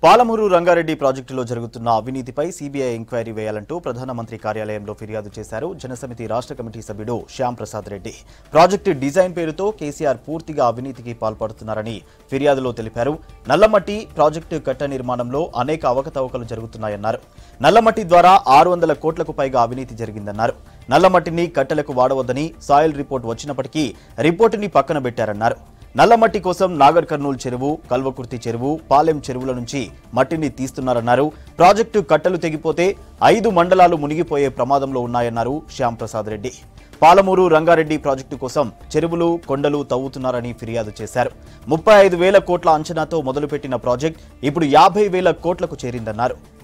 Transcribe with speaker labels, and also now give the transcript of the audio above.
Speaker 1: పాలమూరు రంగారెడ్డి ప్రాజెక్టులో జరుగుతున్న అవినీతిపై సీబీఐ ఎంక్వైరీ వేయాలంటూ ప్రధానమంత్రి కార్యాలయంలో ఫిర్యాదు చేశారు జనసమితి రాష్ట్ర కమిటీ సభ్యుడు శ్యామ్ ప్రసాద్ రెడ్డి ప్రాజెక్టు డిజైన్ పేరుతో కేసీఆర్ పూర్తిగా అవినీతికి పాల్పడుతున్నారని ఫిర్యాదులో తెలిపారు నల్లమట్టి ప్రాజెక్టు కట్ట నిర్మాణంలో అనేక అవకతవకలు జరుగుతున్నాయన్నారు నల్లమట్టి ద్వారా ఆరు వందల కోట్లకు పైగా అవినీతి జరిగిందన్నారు నల్లమట్టిని కట్టెలకు వాడవద్దని సాయిల్ రిపోర్ట్ వచ్చినప్పటికీ రిపోర్టుని పక్కన పెట్టారన్నారు నల్లమట్టి కోసం నాగర్ కర్నూలు చెరువు కల్వకుర్తి చెరువు పాలెం చెరువుల నుంచి మట్టిని తీస్తున్నారన్నారు ప్రాజెక్టు కట్టలు తెగిపోతే ఐదు మండలాలు మునిగిపోయే ప్రమాదంలో ఉన్నాయన్నారు శ్యామ్ ప్రసాద్ రెడ్డి పాలమూరు రంగారెడ్డి ప్రాజెక్టు కోసం చెరువులు కొండలు తవ్వుతున్నారని ఫిర్యాదు చేశారు ముప్పై ఐదు వేల కోట్ల అంచనాతో మొదలుపెట్టిన ప్రాజెక్ట్ ఇప్పుడు యాభై వేల కోట్లకు చేరిందన్నారు